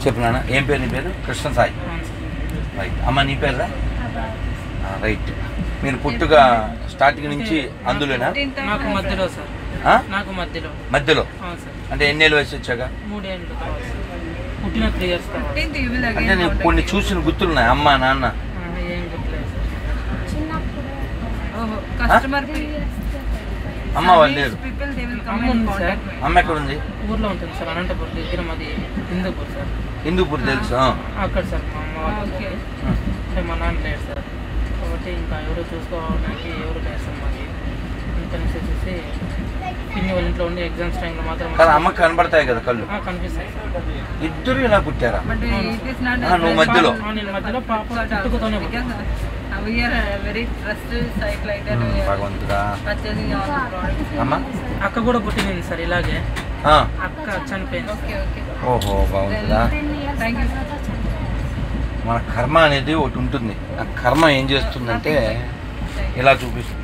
చెప్పు నాన్న ఏం పేరు నీ పేరు కృష్ణ సాయి అవును సార్ రైట్ అమ్మ నీ పేరురా ఆ, రైట్ మీరు పుట్టుగా స్టార్టింగ్ నుంచి అందులోనా నాకు మధ్యలో సార్ ఆ? నాకు మధ్యలో మధ్యలో అవును సార్ అంటే ఎన్నేళ్ళు వయసు వచ్చాక మూడేళ్ళ తర్వాత సార్. పుట్టిన త్రీ ఇయర్స్ తర్వాత అంటే నేను కొన్ని చూసిన గుర్తులున్నాయి అమ్మ నాన్న ఆ, ఏం గుర్తులేదు సార్ కస్టమర్ అమ్మ వాళ్ళు లేరు పీపుల్ దే విల్ అమ్మ ఉంది సార్ అమ్మ ఎక్కడ ఉంది ఊర్లో ఉంటుంది సార్ అనంతపూర్ దగ్గర మాది హిందూపూర్ సార్ హిందూపూర్ తెలుసు ఆ. అక్కడ సార్ మా అమ్మ వాళ్ళు ఓకే అంటే మా నాన్న లేడు సార్ కాబట్టి ఇంకా ఎవరు చూసుకోవడానికి ఎవరు లేరు సార్ మాది అందుకనేసి వచ్చేసి పిన్ని వాళ్ళ ఇంట్లో ఉండి ఎగ్జామ్స్ టైంలో మాత్రం కానీ అమ్మకి కనబడతాయి కదా కళ్ళు ఆ, కనిపిస్తాయి సార్ ఇద్దరు ఇలా పుట్టారా బట్ ఇట్ ఇస్ నాట్ ఆ, నువ్వు మధ్యలో. ఆ, నేను మధ్యలో పాప పుట్టుకతోనే because we are a very trusted site like that um, we are భగవంతుడా purchasing all the products అమ్మ అక్క కూడా పుట్టింది సార్ ఇలాగే ఆ. అక్క చనిపోయింది ఓకే ఓకే ఓహో భగవంతుడా థ్యాంక్ యూ మన కర్మ అనేది ఒకటి ఉంటుంది ఆ కర్మ ఏం చేస్తుందంటే ఇలా చూపిస్తుంది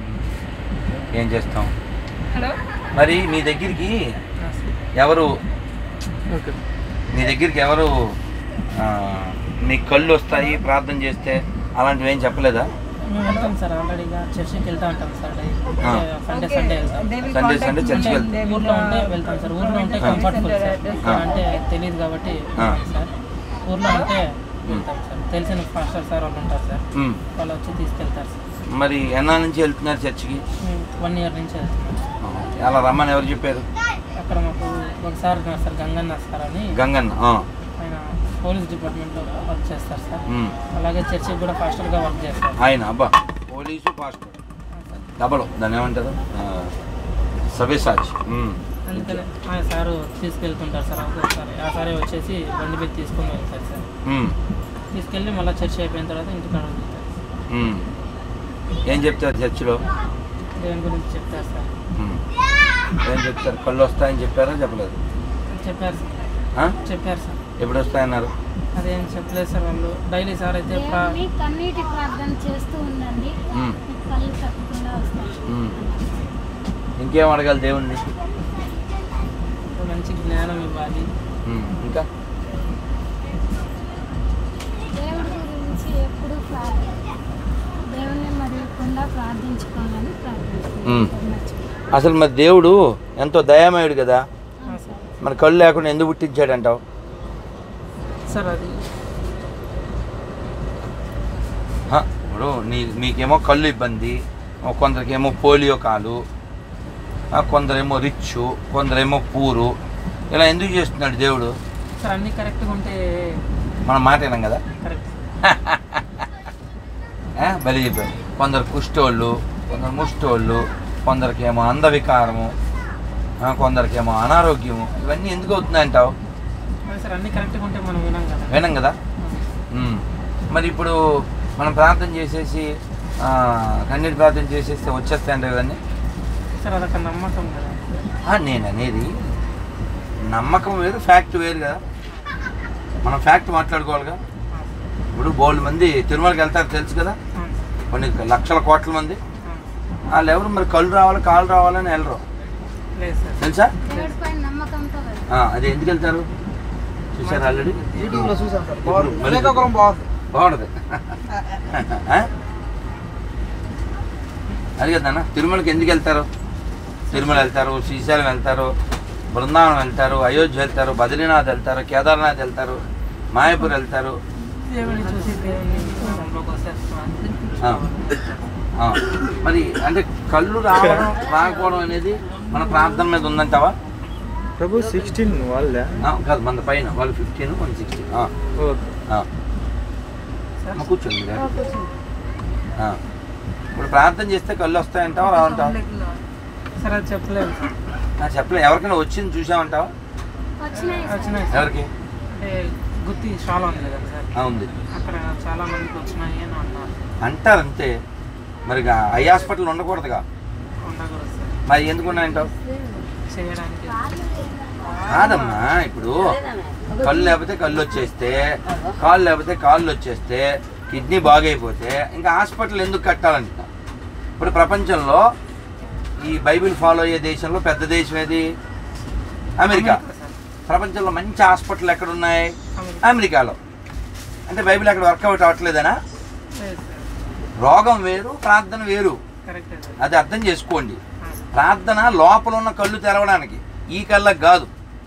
ఏం చేస్తాం హలో మరి మీ దగ్గరికి ఎవరు ఓకే మీ దగ్గరికి ఎవరు ఆ, మీ కళ్ళు వస్తాయి ప్రార్థన చేస్తే అలాంటివి ఏం చెప్పలేదా మేము వెళ్తాం సార్ ఆల్రెడీగా చర్చికి వెళ్తా ఉంటాం సార్ ఆ. సండే సండే వెళ్తాం సండే సండే చర్చికి వెళ్తాం అంటే ఊర్లో ఉంటే వెళ్తాం సార్ ఊర్లో ఉంటే ఆ. కంఫర్టబుల్ సార్ ఆ. అంటే తెలియదు కాబట్టి ఆ. సార్ ఊర్లో ఉంటే వెళ్తాం సార్ తెలిసిన ఫాస్టర్ సార్ వాళ్ళు ఉంటారు సార్ ఉమ్. వాళ్ళు వచ్చి తీసుకెళ్తారు సార్ మరి ఎన్నా నుంచి వెళ్తున్నారు చర్చికి వన్ ఇయర్ నుంచి వెళ్తున్నాం అలా రమ్మని ఎవరు చెప్పారు అక్కడ మాకు ఒకసారి ఉన్నారు సార్ గంగన్న సార్ అని గంగన్న ఆ. ఆయన పోలీస్ డిపార్ట్మెంట్లో వర్క్ చేస్తారు సార్ ఉమ్. అలాగే చర్చికి కూడా ఫాస్టర్గా వర్క్ చేస్తారు ఆయన అబ్బా పోలీసు పాస్టర్ డబల్ దాన్ని ఏమంటారు ఆ, సవ్యసాచి ఉమ్. అందుకని ఆ సారు తీసుకెళ్తుంటారు సార్ ఒక్కొక్కసారి ఆ సారే వచ్చేసి బండి మీద తీసుకొని వెళ్తారు సార్ ఉమ్. తీసుకెళ్ళి మళ్ళీ చర్చ్ అయిపోయిన తర్వాత ఇంటికాడ వదులుతారు ఉమ్. ఏం చెప్తారు చర్చిలో దేవుని గురించి చెప్తారు సార్ ఉమ్. ఏం చెప్తారు కళ్ళు వస్తాయని చెప్పారా చెప్పలేదు చెప్పారు సార్ ఆ? చెప్పారు సార్ ఎప్పుడు వస్తాయన్నారు అదేం చెప్పలేదు సార్ వాళ్ళు డైలీ సార్ అయితే ప్రా దేవుని కన్నీటి ప్రార్థన చేస్తూ ఉండండి ఉమ్. మీకు కళ్ళు తప్పకుండా వస్తాయి ఉమ్. ఇంకేం అడగాలి దేవుణ్ణి మంచి జ్ఞానం ఇవ్వాలి ఉమ్. ఇంకా దేవుడి గురించి ఎప్పుడు ప్రార్థన దేవుణ్ణి మరియకుండా ప్రార్థించుకోవాలని ఉమ్. ప్రార్థించుకోవాలి అసలు మరి దేవుడు ఎంతో దయామయుడు కదా ఆ సార్ మరి కళ్ళు లేకుండా ఎందుకు పుట్టించాడంటావు సార్ అది హ, ఇప్పుడు నీ మీకేమో కళ్ళు ఇబ్బంది ఓ కొందరికేమో పోలియో కాలు ఆ, కొందరేమో రిచ్ కొందరేమో పూరు ఇలా ఎందుకు చేస్తున్నాడు దేవుడు సార్ అన్నీ కరెక్ట్గా ఉంటే మనం మాట వినాం కదా కరెక్ట్ ఆ, బలి చెప్పాడు కొందరు కుష్టోళ్ళు కొందరు ముష్టోళ్ళు కొందరికేమో అందవికారము ఆ, కొందరికేమో అనారోగ్యము ఇవన్నీ ఎందుకు అవుతున్నాయి అంటావు అదే సార్ అన్నీ కరెక్ట్గా ఉంటే మనం వినాం కదా వినం కదా ఉమ్. మరి ఇప్పుడు మనం ప్రార్థన చేసేసి ఆ, కన్నీటి ప్రార్థన చేసేస్తే వచ్చేస్తాయంటే ఇవన్నీ సార్ అదొక నమ్మకం కదా ఆ, నేను అనేది నమ్మకం వేరు ఫ్యాక్ట్ వేరు కదా మనం ఫ్యాక్ట్ మాట్లాడుకోవాలిగా ఇప్పుడు బోల్డ్ మంది తిరుమలకి వెళ్తారు తెలుసు కదా అవును సార్. కొన్ని లక్షల కోట్ల మంది అవును. వాళ్ళు ఎవరు మరి కళ్ళు రావాలి కాళ్ళు రావాలని వెళ్ళరు లేదు సార్ తెలుసా దేవుడి పైన నమ్మకంతో వెళ్తాం ఆ, అది ఎందుకు వెళ్తారు చూసారు ఆల్రెడీ యూట్యూబ్లో చూసాం సార్ ఇప్పుడు బాగుంది మళ్ళీ శ్రీకాకుళం బాగుంది బాగుంటుంది ఆ? అది కదన్నా తిరుమలకి ఎందుకు వెళ్తారు తిరుమల వెళ్తారు శ్రీశైలం వెళ్తారు బృందావనం వెళ్తారు అయోధ్య వెళ్తారు బద్రీనాథ్ వెళ్తారు కేదార్నాథ్ వెళ్తారు మాయాపూర్ వెళ్తారు దేవుని చూసి దేవుని సంలోకి వస్తే ఆ. ఆ. మరి అంటే కళ్ళు రావడం రాకపోవడం అనేది మన ప్రార్థన మీద ఉందంటావా ప్రభు సిక్స్టీన్ వాళ్ళే ఆ, కాదు మన పైన వాళ్ళు fifteen one sixteen okay sir కూర్చోండి మీరు. ఆ. ఇప్పుడు ప్రార్థన చేస్తే కళ్ళు వస్తాయంటావా రావంటావా సార్ అది చెప్పలేదు సార్ నా చెప్పలే ఎవరికైనా వచ్చింది చూసామంటావా వచ్చినాయి సార్. వచ్చినాయి సార్ ఎవరికి అంటే గుత్తి చాలా ఉంది కదా సార్ ఆ, ఉంది అక్కడ చాలా మందికి వచ్చినాయి అని అన్నారు అంటారు అంతే మరి ఇక ఐ హాస్పిటల్ ఉండకూడదుగా ఉండకూడదు సార్ మరి ఎందుకు ఉన్నాయంటావు చేయడానికి కాదమ్మా ఇప్పుడు కళ్ళు లేకపోతే కళ్ళు వచ్చేస్తే కాళ్ళు లేకపోతే కాళ్ళు వచ్చేస్తే కిడ్నీ బాగైపోతే ఇంకా హాస్పిటల్ ఎందుకు కట్టాలంట ఇప్పుడు ప్రపంచంలో ఈ బైబిల్ ఫాలో అయ్యే దేశంలో పెద్ద దేశం ఏది అమెరికా సార్ ప్రపంచంలో మంచి హాస్పిటల్ ఎక్కడ ఉన్నాయి అమెరికా. అమెరికాలో అంటే బైబిల్ అక్కడ వర్కౌట్ అవ్వట్లేదనా లేదు సార్ రోగం వేరు ప్రార్థన వేరు కరెక్టే సార్ అది అర్థం చేసుకోండి ఆ, ప్రార్థన లోపల ఉన్న కళ్ళు తెరవడానికి ఈ కళ్ళకు కాదు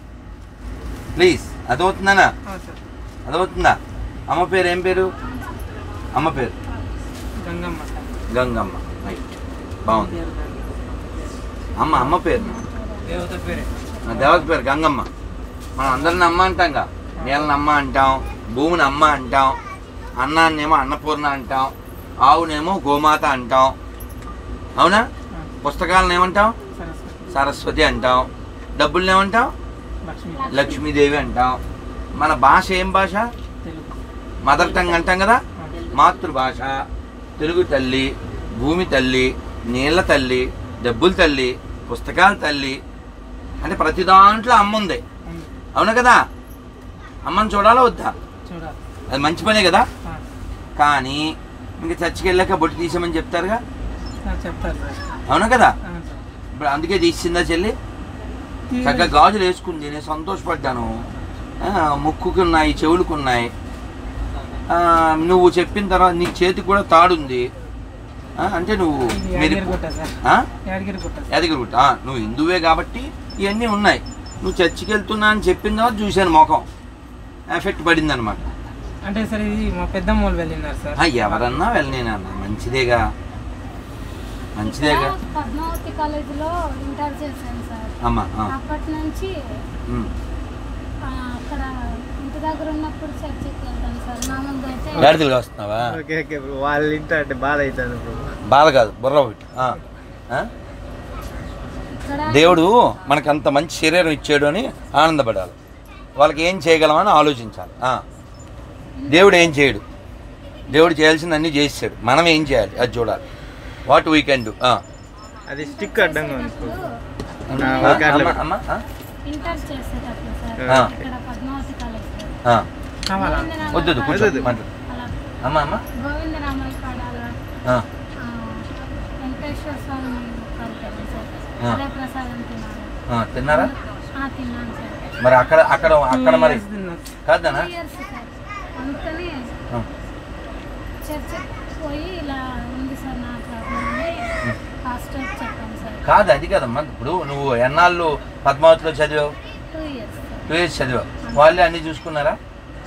ప్లీజ్ అదవుతుందనా ఆ, సార్ అదవుతుందా అమ్మ పేరు ఏం పేరు అమ్మ పేరు గంగమ్మ సార్ గంగమ్మ రైట్ బాగుంది అమ్మ అమ్మ పేరు దేవత పేరే నా దేవత పేరు గంగమ్మ మనం అందరిని అమ్మ అంటాంగా నీళ్ళని అమ్మ అంటాం భూమిని అమ్మ అంటాం అన్నాన్నేమో అన్నపూర్ణ అంటాం ఆవునేమో గోమాత అంటాం అవునా పుస్తకాలను ఏమంటాం సరస్వతి సరస్వతి అంటాం డబ్బుల్ని ఏమంటాం లక్ష్మి లక్ష్మీదేవి అంటాం మన భాష ఏం భాష తెలుగు మదర్ టంగ్ అంటాం కదా మాతృభాష తెలుగు తల్లి భూమి తల్లి నీళ్ళ తల్లి డబ్బుల తల్లి పుస్తకాల తల్లి అంటే ప్రతి దాంట్లో అమ్మ ఉంది ఉంది. అవును కదా అమ్మని చూడాలా వద్దా చూడాలి అది మంచి పనే కదా ఆ, కానీ ఇంక చర్చికి వెళ్ళాక బొట్టు తీసామని చెప్తారుగా ఆ, చెప్తారు సార్ అవును కదా ఆ, సార్. ఇప్పుడు అందుకే తీసిందా చెల్లి చక్కగా గాజులు వేసుకుంది నేను సంతోషపడ్డాను ఆ, ముక్కుకి ఉన్నాయి చెవులకు ఉన్నాయి ఆ, నువ్వు చెప్పిన తర్వాత నీ చేతికి కూడా తాడుంది ఆ, అంటే నువ్వు ఇది మీరు యాదగిరిగుట్ట సార్ ఆ? యాదగిరిగుట్ట సార్ యాదగిరిగుట్ట ఆ, నువ్వు హిందువే కాబట్టి ఇవన్నీ ఉన్నాయి నువ్వు చర్చికి వెళ్తున్నా అని చెప్పిన తర్వాత చూశాను ముఖం ఎఫెక్ట్ పడింది అనమాట అంటే సార్ ఇది మా పెద్దమ్మ వాళ్ళు వెళ్ళినారు సార్ ఎవరన్నా వెళ్ళనేనన్నా మంచిదేగా మంచిదేగా పద్మావతి కాలేజీలో ఇంటర్ చేశాను సార్ అమ్మా ఆ, అప్పటి నుంచి ఉమ్. ఆ, అక్కడ ఇంటి దగ్గర ఉన్నప్పుడు చర్చికి వెళ్తాను సార్ మామూలుగా అయితే గాడిదలు వస్తున్నావా ఓకే ఓకే బ్రో వాళ్ళు ఇంటర్ అంటే బాధ అవుతుంది బ్రో బాధ కాదు బుర్ర ఒకటి ఆ. ఆ? ఇక్కడ దేవుడు మనకు అంత మంచి శరీరం ఇచ్చాడు అని ఆనందపడాలి వాళ్ళకి ఏం చేయగలమని ఆలోచించాలి ఆ. దేవుడు ఏం చేయడు దేవుడు చేయాల్సింది అన్నీ చేసాడు మనం ఏం చేయాలి అది చూడాలి వాట్ వీ కెన్ డూ అది స్టిక్ అడ్డంగా ఉంది బ్రో ఆ, ఓకే, అట్లా పెట్టు. అమ్మా ఆ? ఇంటర్ చేసేటప్పుడు సార్ ఆ. ఇక్కడ పద్మావతి కాలేజీలో ఆ. కావాలా గోవిందరామ వద్దు వద్దు, కూర్చో వద్దు. మాట్లాడు. అలా అమ్మా అమ్మా గోవిందరామల పాడాల ఆ. ఆ, వెంకటేశ్వర స్వామి కలిపాను సార్ ఆ. అదే ప్రసాదం తినాలి ఆ, తిన్నారా ఆ, తిన్నాను సార్ మరి అక్కడ అక్కడ అక్కడ మరి Two years తిన్నారు. కాదనా టూ ఇయర్స్ సార్ అందుకని ఆ. చర్చికి పోయి ఇలా ఉంది సార్ నా ప్రాబ్లం అని హాస్టల్ చెప్పాను సార్ కాదు అది కదమ్మా ఇప్పుడు నువ్వు ఎన్నాళ్ళు పద్మావతిలో చదివావు two years sir two years చదివావు వాళ్ళే అన్ని చూసుకున్నారా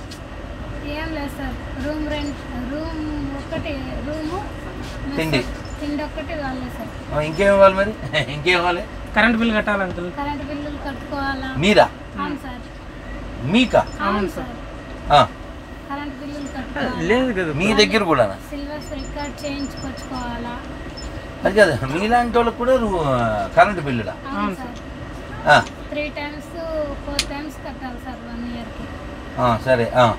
ఏం లేదు సార్ రూమ్ రెంట్ రూమ్ ఒకటి రూము మెస్ తిండి. తిండి ఒక్కటి వాళ్ళే సార్ ఆ, ఇంకేం ఇవ్వాలి మరి ఇంకేం ఇవ్వాలి కరెంట్ బిల్ కట్టాలి అంకుల్ కరెంట్ బిల్లులు కట్టుకోవాలా మీరా అవును సార్ మీకా అవును సార్ ఆ, కరెంట్ బిల్లులు కట్టుకోవాలి లేదు కదా మీ దగ్గర కూడా సిల్వర్ రికార్డ్ చేయించుకొచ్చుకోవాలా అది కదా మీలాంటి వాళ్ళకి కూడా నువ్వు కరెంటు బిల్లులా అవును అవును సార్ ఆ, త్రీ టైమ్స్ ఫోర్ టైమ్స్ కట్టాలి సార్ వన్ ఇయర్కి ఆ, సరే ఆ,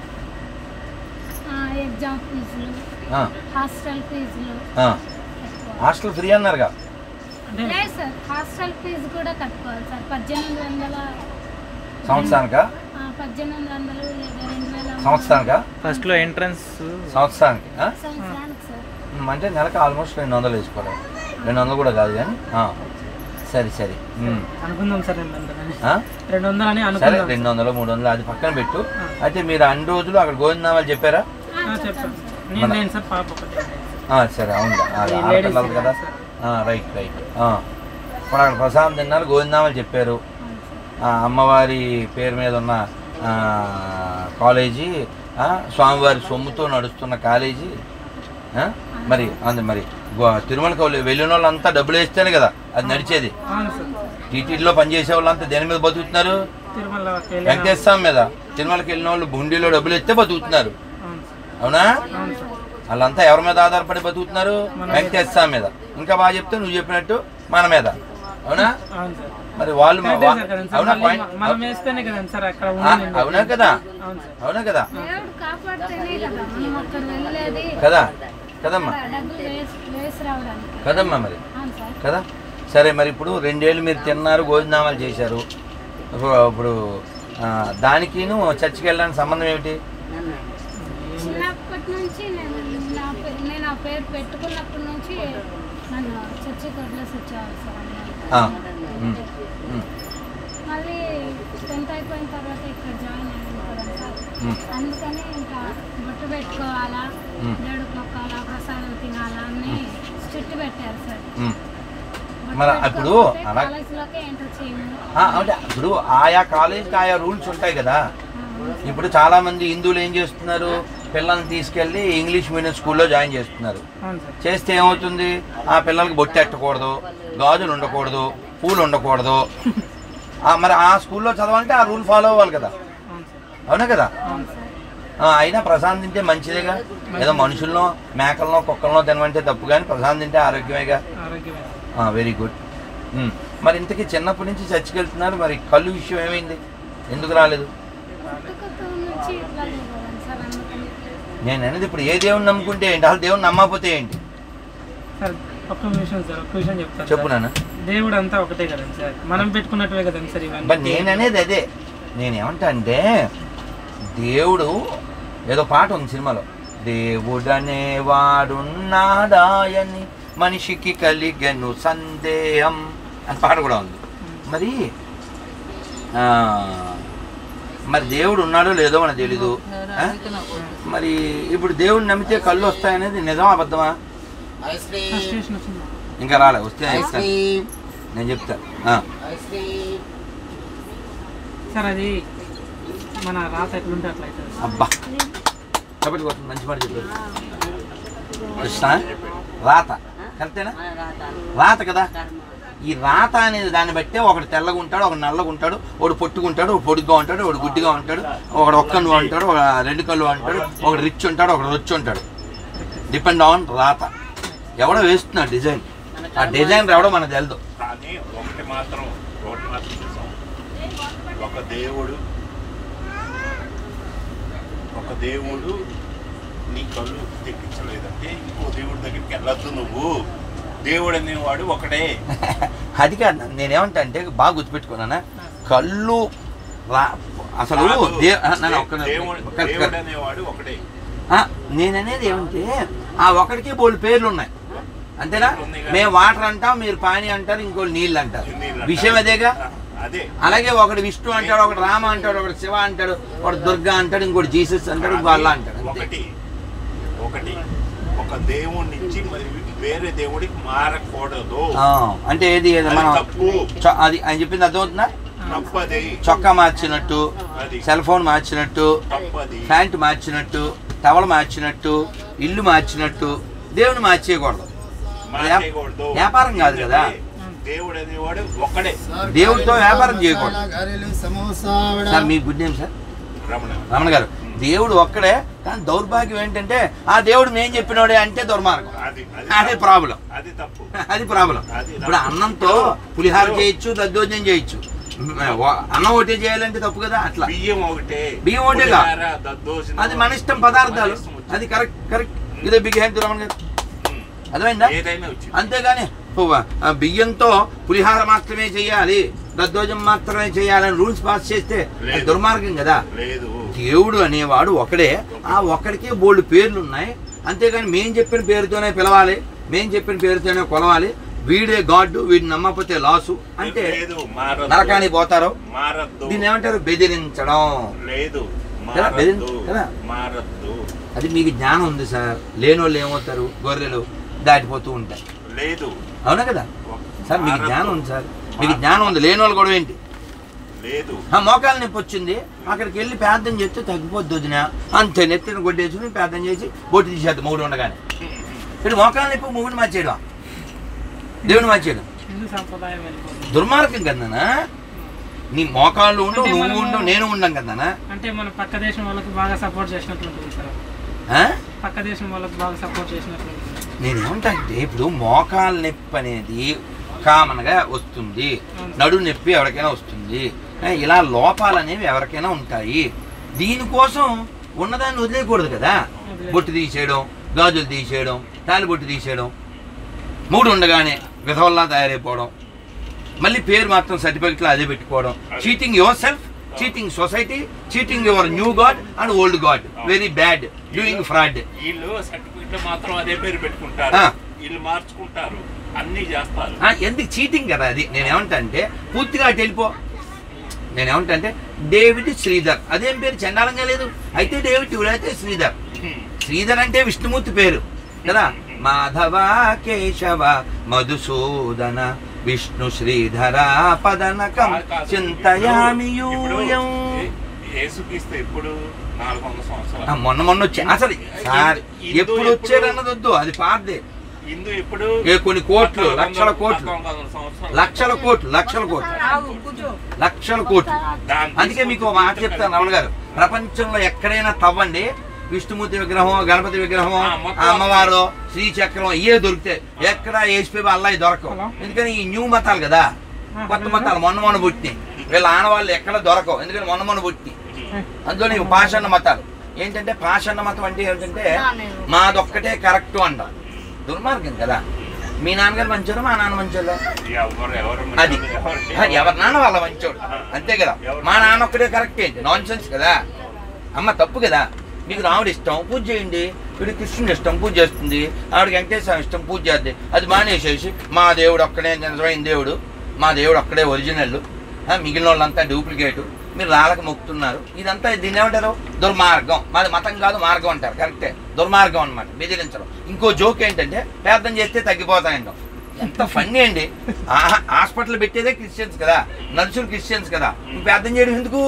ఎగ్జామ్ ఫీజులు ఆ, హాస్టల్ ఫీజులు ఆ. కట్టుకోవాలి హాస్టల్ ఫ్రీ అన్నారుగా అంటే లేదు సార్ హాస్టల్ ఫీజు కూడా కట్టుకోవాలి సార్ పద్దెనిమిది వందల సంవత్సరానికా ఆ, పద్దెనిమిది వందలు లేదా రెండు వేల సంవత్సరానికా ఫస్ట్లో ఎంట్రన్స్ సంవత్సరానికి ఆ? సంవత్సరానికి సార్ ఉమ్, అంటే నెలకు ఆల్మోస్ట్ రెండు వందలు వేసుకోవాలి రెండు వందలు కూడా కాదు కానీ ఆ, సరే సరే ఉమ్. అనుకుందాం సార్ రెండు వందలని ఆ? రెండు వందలు అని సరే అనుకుందాం రెండు వందలు మూడు వందలు అది పక్కన పెట్టు అయితే మీరు అన్ని రోజులు అక్కడ గోవిందనామాలు చెప్పారా ఆ, ఆ, చెప్తాను చెప్తాను సార్ నేను లేను సార్ పాప ఒకటి ఆ, సరే అవును అది ladies ఆడపిల్లలు కదా సార్. ఆ, రైట్ రైట్ ఆ. ఇప్పుడు అక్కడ ప్రసాదం తిన్నారు గోవిందనామాలు చెప్పారు అవును సార్ ఆ, అమ్మవారి పేరు మీద ఉన్న ఆ, కాలేజీ ఆ, స్వామివారి సొమ్ముతో నడుస్తున్న కాలేజీ ఆ, మరి అందు మరి గో- తిరుమలకి వాళ్ళు వెళ్ళిన వాళ్ళంతా డబ్బులు వేస్తేనే కదా అది నడిచేది అవును సార్ టీటీడీలో పనిచేసే వాళ్ళంతా దేని మీద బతుకుతున్నారు తిరుమల వెంకటేశ్వర స్వామి మీద తిరుమలకి వెళ్ళిన వాళ్ళు బుండీలో డబ్బులు ఎత్తే బతుకుతున్నారు అవును సార్ అవునా అవును సార్ వాళ్ళంతా ఎవరి మీద ఆధారపడి బతుకుతున్నారు వెంకటేశ్వర స్వామి మీద ఇంకా బాగా చెప్తే నువ్వు చెప్పినట్టు మన మీద అవునా అవును సార్ మరి వాళ్ళు మా- కరెక్టే సార్ కదండి సార్ అవునా మళ్ళీ పాయింట్ మ- మనం వేస్తేనే కదండి సార్ అక్కడ ఆ, ఉంది అవునా కదా అవును సార్ అవునా కదా దేవుడు కాపాడితేనే కదా మనం అక్కడ వెళ్ళేది కదా కదమ్మా అక్కడ డబ్బులు వేసి వేసి రావడానికి కదమ్మా మరి అవును సార్ కదా సరే మరి ఇప్పుడు రెండేళ్ళు మీరు తిన్నారు భోజనామాలు చేశారు ఇప్పుడు ఇప్పుడు ఆ, దానికిను చర్చికి వెళ్ళడానికి సంబంధం ఏమిటి చిన్నప్పటి నుంచి నేను నా పే- నేను ఆ పేరు పెట్టుకున్నప్పటి నుంచి నన్ను చర్చికి వదిలేసి వచ్చేవాళ్ళు సార్ అమ్మాయి ఆ, ఉమ్, ఉమ్. మళ్ళీ టెన్త్ అయిపోయిన తర్వాత ఇక్కడ జాయిన్ అయ్యాను కదా సార్ ఉమ్. అందుకని ఇంకా బొట్టు పెట్టుకోవాలా ఉమ్. దేవుడికి మొక్కాలా ప్రసాదం తినాలా అని స్ట్రిక్ట్ పెట్టారు సార్ ఉమ్. బొట్టు మరి ఇప్పుడు పెట్టుకోకపోతే అలా- కాలేజీలోకే ఎంటర్ చేయము ఆ, అంటే ఇప్పుడు ఆయా కాలేజీకి ఆయా రూల్స్ ఉంటాయి కదా ఆ, ఇప్పుడు చాలా మంది హిందువులు ఏం చేస్తున్నారు పిల్లల్ని తీసుకెళ్ళి ఇంగ్లీష్ మీడియం స్కూల్లో జాయిన్ చేస్తున్నారు అవును సార్ చేస్తే ఏమవుతుంది ఆ పిల్లలకి బొట్టు ఎట్టకూడదు గాజులు ఉండకూడదు పూలు ఉండకూడదు ఆ, మరి ఆ స్కూల్లో చదవాలంటే ఆ రూల్ ఫాలో అవ్వాలి కదా అవును సార్ అవునా కదా అవును సార్ ఆ, అయినా ప్రసాదం తింటే మంచిదేగా ఏదో మనుషుల్లో మేకలను కుక్కలను తినమంటే తప్పు కానీ ప్రసాదం తింటే ఆరోగ్యమేగా ఆరోగ్యమే వెరీ గుడ్ మరి ఇంతకీ చిన్నప్పటి నుంచి చర్చికి వెళ్తున్నారు మరి కళ్ళు విషయం ఏమైంది ఎందుకు రాలేదు పుట్టుకతో నుంచి ఇట్లా లేదండి సార్ అందుకని నేను అనేది ఇప్పుడు ఏ దేవుని నమ్ముకుంటే ఏంటి అసలు దేవుని నమ్మకపోతే ఏంటి సార్ ఒక్క విషయం సార్ ఒక్క విషయం చెప్తాను చెప్పు సార్. నాన్న దేవుడు అంతా ఒకటే కదండి సార్ మనం పెట్టుకున్నట్టువే కదండి సార్ బట్ ఇవన్నీ నేను అనేది అదే నేనేమంటా అంటే దేవుడు ఏదో పాట ఉంది సినిమాలో దేవుడనే వాడున్నాడాయని మనిషికి కలిగను సందేహం అని పాట కూడా ఉంది మరి ఆ, మరి దేవుడు ఉన్నాడో లేదో మనకు తెలీదు ఆ? మరి ఇప్పుడు దేవుడిని నమ్మితే కళ్ళు వస్తాయనేది నిజమా అబద్ధమా స్టేషన్ వచ్చింది ఇంకా రాలే వస్తే నేను చెప్తాను నేను చెప్తాను ఆ. సార్ అది మన రాత ఎట్లుంటే అట్లా అవుతుంది సార్. అబ్బా కాబట్టి కొట్టు, మంచి మాట చెప్పారు కృష్ణ రాత కరెక్టేనా రాత కదా ఈ రాత అనేది దాన్ని బట్టే ఒకడు తెల్లగా ఉంటాడు ఒకడు నల్లగా ఉంటాడు ఒకడు పొట్టుకుంటాడు ఒకడు పొడుగ్గా ఉంటాడు ఒకడు గుడ్డిగా ఉంటాడు ఒకడు ఒక్క కన్ను అంటాడు ఒక రెండు కళ్ళు అంటాడు ఒకడు రిచ్ ఉంటాడు ఒకడు రొచ్చు ఉంటాడు డిపెండ్ ఆన్ రాత ఎవడో వేస్తున్నాడు డిజైన్ ఆ డిజైన్ ఎవడో మనకు తెలియదు కానీ ఒకటి మాత్రం ఒకటి మాత్రం చూసాం ఒక దేవుడు ఒక దేవుడు నీ కళ్ళు తెప్పించలేదంటే ఇంకో దేవుడి దగ్గరికి వెళ్ళొద్దు నువ్వు దేవుడు అనేవాడు ఒకడే అది కాదు నేనేమంటా అంటే బాగా గుర్తుపెట్టుకున్నానా కళ్ళు రా అసలు కాదు. దే ఆ, నాన్న, ఒక్క నిమిషం. దేవుడు కరెక్ట్, దేవుడు కరెక్ట్. అనేవాడు ఒకడే ఆ, నేననేది ఏమంటే ఆ ఒకటికి బోళ్ళు పేర్లు ఉన్నాయి అంతేనా ఉంది కదా. మేము వాటర్ అంటాం మీరు పానీ అంటారు ఇంకోటి నీళ్ళు అంటారు నీళ్ళు అంటారు. విషయం అదేగా అదే అలాగే ఒకడు విష్ణు అంటాడు ఒకడు రామ అంటాడు ఒకడు శివ అంటాడు ఒకడు దుర్గా అంటాడు ఇంకోటి జీసస్ అంటాడు ఇంకో అల్లా అంటాడు అంతే ఒకటి ఒకటి ఒక దేవుడి నుంచి మరి వేరే దేవుడికి మారకూడదు ఆ, అంటే ఏది ఏది అది మనం తప్పు చొ- అది ఆయన చెప్పింది అర్థమవుతుందా తప్పది చొక్కా మార్చినట్టు అది సెల్ ఫోన్ మార్చినట్టు తప్పది ప్యాంట్ మార్చినట్టు టవల్ మార్చినట్టు ఇల్లు మార్చినట్టు దేవుని మార్చేయకూడదు మార్చేయకూడదు. వ్యాపారం కాదు కదా. దేవుడు అనేవాడు ఒక్కడే దేవుడితో వ్యాపారం చేయకూడదు గారెలు సమోసా వడ. సార్ మీ good name sir Ramana Ramana garu దేవుడు ఒక్కడే కానీ దౌర్భాగ్యం ఏంటంటే ఆ దేవుడు మేం చెప్పినోడే అంటే దుర్మార్గం అది అదే ప్రాబ్లం అది తప్పు అది ప్రాబ్లం అది ఇప్పుడు అన్నంతో పులిహార చేయొచ్చు దద్దోజనం చేయొచ్చు వ- అన్నం ఒకటే చేయాలంటే తప్పు కదా అట్లా బియ్యం ఒకటే బియ్యం ఒకటేగా? పులిహార, దద్దోజనం, అది మన ఇష్టం పదార్థాలు మన ఇష్టం వచ్చింది. అది కరెక్ట్ కరెక్ట్ ఇదే బిగ్ హ్యాండ్ రమణ గారు ఉమ్. అర్థమైందా ఏదైనా వచ్చింది అంతేగాని పువ్వ, ఆ బియ్యంతో పులిహార మాత్రమే చేయాలి దద్దోజం మాత్రమే చేయాలని రూల్స్ పాస్ చేస్తే అది లేదు. దుర్మార్గం కదా లేదు దేవుడు అనేవాడు ఒకడే ఆ ఒక్కడికే బోల్డ్ పేర్లు ఉన్నాయి అంతేగాని మేం చెప్పిన పేరుతోనే పిలవాలి మేం చెప్పిన పేరుతోనే కొలవాలి వీడే గాడ్ వీడిని నమ్మకపోతే లాసు అంటే లేదు మారద్దు నరకానికి పోతారు మారద్దు దీన్ని ఏమంటారు బెదిరించడం లేదు కదా, మారద్దు బెదిరి- కదా. మారద్దు అది మీకు జ్ఞానం ఉంది సార్ లేని వాళ్ళు ఏమవుతారు గొర్రెలు దాటిపోతూ ఉంటాయి లేదు అవునా కదా సార్ మీకు మారద్దు. జ్ఞానం ఉంది సార్ మీకు జ్ఞానం ఉంది లేని వాళ్ళు కూడా ఏంటి లేదు ఆ మోకాలు నొప్పి వచ్చింది అక్కడికి వెళ్ళి ప్రార్థన చేస్తే తగ్గిపోద్ది వదిన అంతే నెత్తిన కొట్టేసుకుని ప్రార్థన చేసి బొట్టు తీసేద్దాం మూడు ఉండగానే ఇక్కడ మోకాలు నొప్పి మూగుని మార్చేయడం దేవుని మార్చేయడం హిందూ సాంప్రదాయం వెళ్ళిపోతుంది దుర్మార్గం కదనా నీ మోకాళ్ళు ఉండు అంటే నువ్వు మనము- ఉండు నేను ఉండం కదనా అంటే మన పక్క దేశం వాళ్ళకి బాగా సపోర్ట్ చేసినట్లు ఉంటుంది సార్ ఆ? పక్క దేశం వాళ్ళకి బాగా సపోర్ట్ చేసినట్లు ఉంటుంది నేనేమంటా అంటే ఇప్పుడు మోకాలు నొప్పి అనేది కామన్గా వస్తుంది నడు నొప్పి ఎవరికైనా వస్తుంది ఆ, ఇలా లోపాలు అనేవి ఎవరికైనా ఉంటాయి దీనికోసం ఉన్నదాన్ని వదిలేయకూడదు కదా బొట్టు తీసేయడం గాజులు తీసేయడం తాలి బొట్టు తీసేయడం మూడు ఉండగానే విధవల్లా తయారైపోవడం మళ్ళీ పేరు మాత్రం సర్టిఫికెట్లో అదే పెట్టుకోవడం cheating yourself cheating society cheating your new God and old God very bad doing fraud వీళ్ళు సర్టిఫికెట్ లో మాత్రం అదే పేరు పెట్టుకుంటారు ఆ. వీళ్ళు మార్చుకుంటారు అన్ని చేస్తారు ఆ, ఎందుకు చీటింగ్ కదా అది నేను ఏమంటా అంటే పూర్తిగా అటు వెళ్ళిపో నేను ఏమంటే డేవిడ్ శ్రీధర్ అదేం పేరు చండాలంగా లేదు అయితే డేవిడ్ ఇవిడైతే శ్రీధర్ శ్రీధర్ అంటే విష్ణుమూర్తి పేరు కదా మాధవ కేశవ మధుసూదన విష్ణు శ్రీధర పదనకం చింతయామి యూయం యేసుక్రీస్తు ఎప్పుడు నాలుగు వందల ఆ, సంవత్సరాలు మొన్న మొన్న వచ్చి అసలు సార్ ఎప్పుడు వచ్చాడు అన్నది వద్దు అది పాతదే హిందూ ఎప్పుడు ఏ కొన్ని కోట్లు పద్నాలుగు లక్షల వందల- కోట్లు పద్నాలుగు వందల సంవత్సరాలు. లక్షల కోట్లు లక్షల కోట్లు ఆగు కూర్చో లక్షల కోట్లు దాన్ని అందుకే మీకు ఒక మాట చెప్తాను రమణ గారు ప్రపంచంలో ఎక్కడైనా తవ్వండి విష్ణుమూర్తి విగ్రహం గణపతి విగ్రహం ఆ, మొత్తం. ఆ అమ్మవారు శ్రీచక్రం ఇవే దొరుకుతాయి ఎక్కడ ఏసిపి అల్లాయి దొరకవు హలో. ఎందుకని ఈ న్యూ మతాలు కదా కొత్త మతాలు మొన్న మొన్న పుట్టినాయి వీళ్ళ ఆనవాళ్ళు ఎక్కడ దొరకవు ఎందుకని మొన్న మొన్న పుట్టినాయి అందులో ఇవి పాషాణ మతాలు ఏంటంటే పాషాణ మతం అంటే ఏంటంటే మాదొక్కటే కరెక్ట్ అంటాం దుర్మార్గం కదా మీ నాన్నగారు మంచోరు మా నాన్న మంచోళ్ళు ఎవరు ఎవరు అది ఎవరు- ఆ, ఎవరి నాన్న వాళ్ళ మంచోడు అంతే కదా మా నాన్న ఒక్కడే కరెక్ట్ ఏంటి నాన్ సెన్స్ కదా అమ్మ తప్పు కదా మీకు రాముడు ఇష్టం పూజ చేయండి వీడు కృష్ణుడు ఇష్టం పూజ చేస్తుంది ఆవిడ వెంకటేశ్వరం ఇష్టం పూజ చేద్ది అది మానేసేసి మా దేవుడు ఒక్కడే నిజమైన దేవుడు మా దేవుడు ఒక్కడే ఒరిజినల్ మిగిలిన వాళ్ళంతా డూప్లికేట్ మీరు రాళ్ళకి మొక్కుతున్నారు ఇదంతా దీన్ని ఏమంటారు దుర్మార్గం మాది మతం కాదు మార్గం అంటారు కరెక్టే దుర్మార్గం అన్నమాట బెదిరించడం ఇంకో జోక్ ఏంటంటే ప్రార్థన చేస్తే తగ్గిపోతాయంటాం ఎంత ఫన్నీ అండి ఆ- హాస్పిటల్ పెట్టేదే క్రిస్టియన్స్ కదా నర్సులు క్రిస్టియన్స్ కదా నువ్వు ప్రార్థన చేయడం ఎందుకు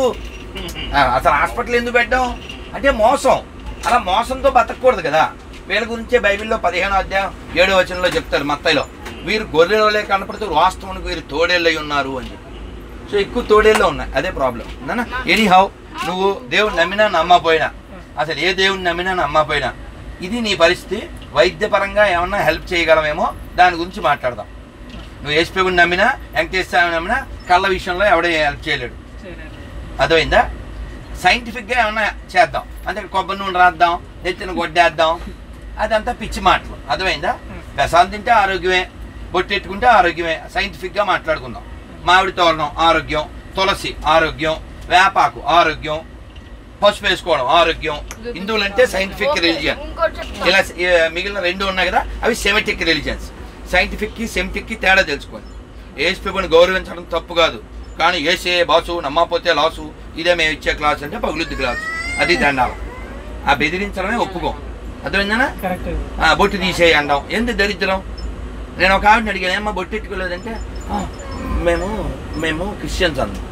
ఆ, అసలు హాస్పిటల్ ఎందుకు పెట్టడం అంటే మోసం అలా మోసంతో బతకూడదు కదా వీళ్ళ గురించే బైబిల్లో పదిహేనో అధ్యాయం ఏడో వచనంలో చెప్తారు మత్తయిలో వీరు గొర్రెలే కనపడుతూ వాస్తవానికి వీరు తోడేళ్ళై ఉన్నారు అని చెప్పి సో ఎక్కువ తోడేళ్ళు ఉన్నాయి అదే ప్రాబ్లం నాన్న ఎనీ హౌ నువ్వు దేవుడు నమ్మినా నమ్మపోయినా అసలు ఏ దేవుడిని నమ్మినా నమ్మపోయినా ఇది నీ పరిస్థితి వైద్యపరంగా ఏమన్నా హెల్ప్ చేయగలమేమో దాని గురించి మాట్లాడదాం నువ్వు ఏసుప్రభుని నమ్మినా వెంకటేశ్వర స్వామిని నమ్మినా కళ్ళ విషయంలో ఎవడే హెల్ప్ చేయలేడు చేయలేదు అర్థమైందా సైంటిఫిక్గా ఏమన్నా చేద్దాం అంటే కొబ్బరి నూనె రాద్దాం నెత్తిన గొడ్డేద్దాం అదంతా పిచ్చి మాటలు అర్థమైందా పెసాలు తింటే ఆరోగ్యమే బొట్టెట్టుకుంటే ఆరోగ్యమే సైంటిఫిక్గా మాట్లాడుకుందాం మామిడి తోరణం ఆరోగ్యం తులసి ఆరోగ్యం వేపాకు ఆరోగ్యం పసుపు వేసుకోవడం ఆరోగ్యం హిందువులంటే సైంటిఫిక్ రిలీజియన్ ఇలా ఏ, మిగిలిన రెండు ఉన్నాయి కదా అవి సెమెటిక్ రిలీజియన్స్ సైంటిఫిక్కి సెమిటిక్కి తేడా తెలుసుకోండి ఏసుని గౌరవించడం తప్పు కాదు కానీ ఏసే బాసు నమ్మకపోతే లాసు ఇదే మేము ఇచ్చే క్లాస్ అంటే పగులుద్ది క్లాసు అది దండాలి ఆ బెదిరించడమే ఒప్పుకోం అర్థమైందనా కరెక్ట్ ఆ, బొట్టు తీసేయి అండం ఎందుకు దరిద్రం నేను ఒక ఆవిడని అడిగాను ఏమ్మా బొట్టు ఎట్టుకోలేదంటే "ఆ, మేము మేము క్రిస్టియన్స్ అన్నాం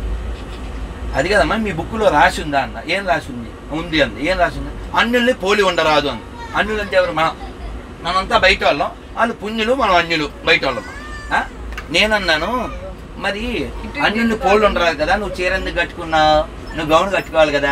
అది కదమ్మా మీ బుక్లో రాసి ఉందా అన్న ఏం రాసి ఉంది ఉంది అంది ఏం రాసి ఉంది అన్యుల్ని పోలి ఉండరాదు అంది అన్యులు అంటే ఎవరు మనం మనంతా బయట వాళ్ళం వాళ్ళు పుణ్యులు మనం అన్యులు బయట వాళ్ళం ఆ? నేనన్నాను మరి అన్యుల్ని పోలి ఉండరాదు కదా నువ్వు చీర ఎందుకు కట్టుకున్నావు నువ్వు గౌను కట్టుకోవాలి కదా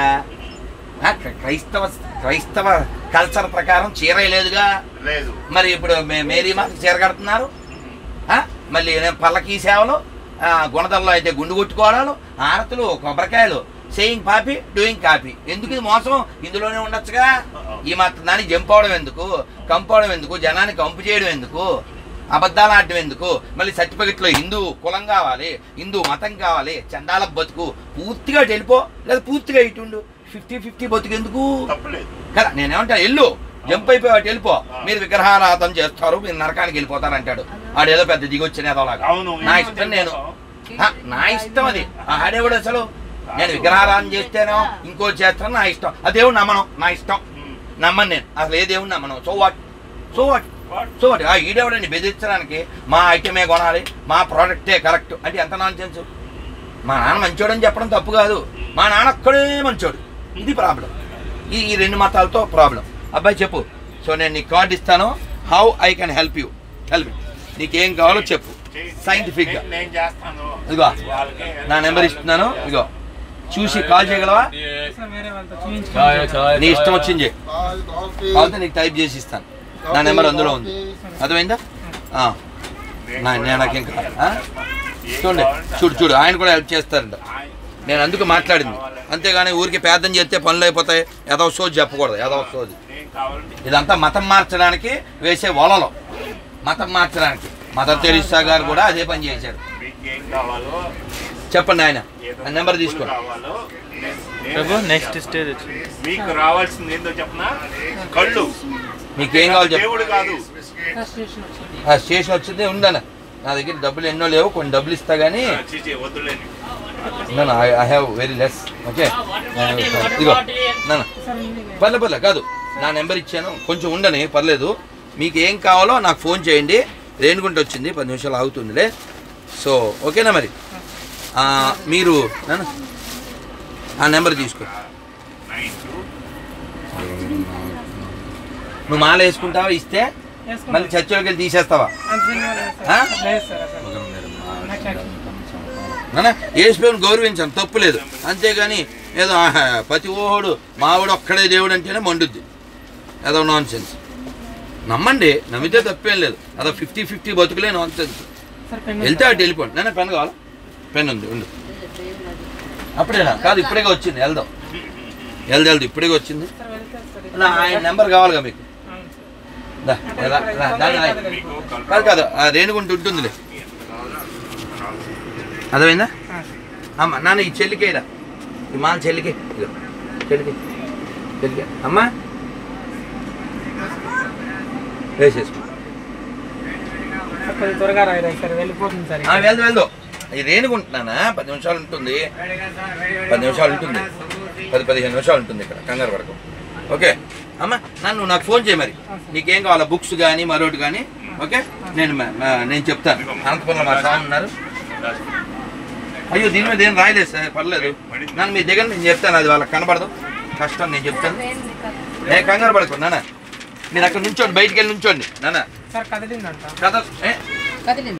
ఆ, క్ర- క్రైస్తవ క్రైస్తవ కల్చర్ ప్రకారం చీర లేదుగా లేదు మరి ఇప్పుడు మే- మేరీ మాత చీర కడుతున్నారు ఆ? మళ్ళీ ఏం పల్లకి సేవలు ఆ, గుణదల్లో అయితే గుండు కొట్టుకోవడాలు హారతులు కొబ్బరికాయలు సేయింగ్ పాపి డూయింగ్ కాపీ ఎందుకు ఇది మోసం ఇందులోనే ఉండొచ్చుగా ఈ మాత్రం దానికి జంప్ అవడం ఎందుకు కంపవడం ఎందుకు జనాన్ని కంపు చేయడం ఎందుకు అబద్ధాలు ఆడడం ఎందుకు మళ్ళీ సర్టిఫికెట్లో హిందూ కులం కావాలి హిందూ మతం కావాలి చందాల బతుకు పూర్తిగా అటు వెళ్ళిపో లేదా పూర్తిగా ఇటు ఉండు ఫిఫ్టీ ఫిఫ్టీ బతుకు ఎందుకు తప్పలేదు కదా నేనేమంటా ఎల్లు జంప్ అయిపోయి అటు వెళ్ళిపో మీరు విగ్రహారాధన చేస్తారు మీరు నరకానికి వెళ్ళిపోతారు అంటాడు ఆడేదో పెద్ద దిగొచ్చిన ఏదోలాగా అవును నా ఇష్టం నేను ఆ, నా ఇష్టం అది ఆ ఆడేవాడు అసలు నేను విగ్రహారాధన చేస్తేనో ఇంకో చేస్తాను నా ఇష్టం ఆ దేవుడు నమ్మను నా ఇష్టం నమ్మను నేను అసలు ఏ దేవుడు నమ్మను so what so what so what ఆ ఈడేవాడిని బెదిరించడానికి మా ఐటమే కొనాలి మా ప్రోడక్టే కరెక్ట్ అంటే ఎంత నాన్ సెన్స్ మా నాన్న మంచోడని చెప్పడం తప్పు కాదు మా నాన్న ఒక్కడే మంచోడు ఇది ప్రాబ్లం ఈ ఈ రెండు మతాలతో ప్రాబ్లం అబ్బాయి చెప్పు సో నేను నీకు కార్డు ఇస్తాను how I can help you help నీకేం కావాలో చెప్పు సైంటిఫిక్ గా నేను- నేను చేస్తాను ఇదిగో వాళ్ళకి నా నెంబర్ ఇస్తున్నాను ఇదిగో చూసి కాల్ చేయగలవా అసలు వేరే వాళ్ళతో చూపించుకోవాలి నీ ఇష్టం వచ్చింది చెయ్యి. కావాలంటే నీకు టైప్ చేసి ఇస్తాను నా నెంబర్ అందులో ఉంది అర్థమైందా ఆ, నా నేను నాకేం కావాలి ఆ? చూడండి చూడు చూడు ఆయన కూడా హెల్ప్ చేస్తారంట నేను అందుకు మాట్లాడింది అంతేగాని ఊరికి పేదం చేస్తే పనులు అయిపోతాయి ఏదో సోది చెప్పకూడదు ఏదో సోది నేను కావాలంటే ఇదంతా మతం మార్చడానికి వేసే వలలో మతం మార్చడానికి మదర్ తెరిసా గారు కూడా అదే పని చేశారు మీకు ఏం కావాలో చెప్పండి ఆయన ఏదో ఆ నెంబర్ డబ్బులు తీసుకోండి కావాలో నేను- నేను ప్రభు నెక్స్ట్ స్టేజ్ వచ్చింది మీకు రావాల్సింది ఏందో చెప్పనా కళ్ళు మీకు ఏం కావాలో చెప్పు దేవుడు కాదు ఫ్రస్ట్రేషన్ వచ్చింది ఆ స్టేషన్ వచ్చింది ఉందన్న నా దగ్గర డబ్బులు ఎన్నో లేవు కొన్ని డబ్బులు ఇస్తా కానీ చీచి వద్దులేని నాన్న I I have very less okay ఇదిగో నాన్న పర్లే పర్లే కాదు నా నెంబర్ ఇచ్చాను కొంచెం ఉండని పర్లేదు మీకు ఏం కావాలో నాకు ఫోన్ చేయండి రేణుగుంట వచ్చింది పది నిమిషాలు ఆగుతుందిలే సో ఓకేనా మరి ఆ, మీరు నాన్న ఆ నెంబర్ తీసుకో నైన్ టూ నువ్వు మాల వేసుకుంటావా ఇస్తే మళ్ళీ చర్చిలోకి వెళ్ళి తీసేస్తావా ఆ? నాన్న యేసుప్రభుని గౌరవించాను తప్పు లేదు అంతేగాని ఏదో ఆహా, ప్రతి ఓహోడు మావాడు ఒక్కడే దేవుడు అంటేనే మండుద్ది ఏదో నాన్ సెన్స్ నమ్మండి నమ్మితే తప్పేం లేదు అదో ఫిఫ్టీ ఫిఫ్టీ బతుకులే నాన్ సెన్స్ సార్ పెన్ వెళ్తే అటు వెళ్ళిపోండి నేను పెన్ కావాలా పెన్ ఉంది ఉండు అప్పుడేనా కాదు ఇప్పుడేగా వచ్చింది వెళ్దాం వెళ్దాం వెళ్దాం ఇప్పుడే వచ్చింది సార్ వెళ్తే సార్ నా ఆయన నెంబర్ కావాలిగా మీకు అవును సార్. దా, రా, రా, దాన్ని రాయి. మీకు కళ్ళు కాదు కాదు ఆ రేణుగుంట ఉంటుందిలే అర్థమైందా ఆ, సార్. అమ్మ నాన్న ఈ చెల్లికేరా ఈ మా చెల్లికి ఇదిగో, చెల్లికి చెల్లికి అమ్మా వేసేసుకో సార్ కొంచెం త్వరగా రాయరా సార్ వెళ్ళిపోతుంది సార్ ఆ, వెళ్దు వెళ్దు ఇది రేణుకుంటున్నానా పది నిమిషాలు ఉంటుంది పది నిమిషాలు ఉంటుంది పది పదిహేను నిమిషాలు ఉంటుంది ఇక్కడ కంగారు పడకు ఓకే అమ్మ నన్ను నాకు ఫోన్ చేయి మరి నీకేం కావాలా బుక్స్ కానీ మరొకటి కానీ ఓకే నేను మ- మ- నేను చెప్తాను అనంతపురంలో మా స్వామి ఉన్నారు అయ్యో దీని మీద ఏం రాయలేదు సార్ పర్లేదు నన్ను మీ దగ్గర నేను చెప్తాను అది వాళ్ళకి కనపడదు కష్టం నేను చెప్తాను నేను కంగారు పడకు నాన్న మీరు అక్కడ నుంచోండి బయటికి వెళ్ళి నుంచోండి నాన్న సార్ కదిలిందంట కథ ఏ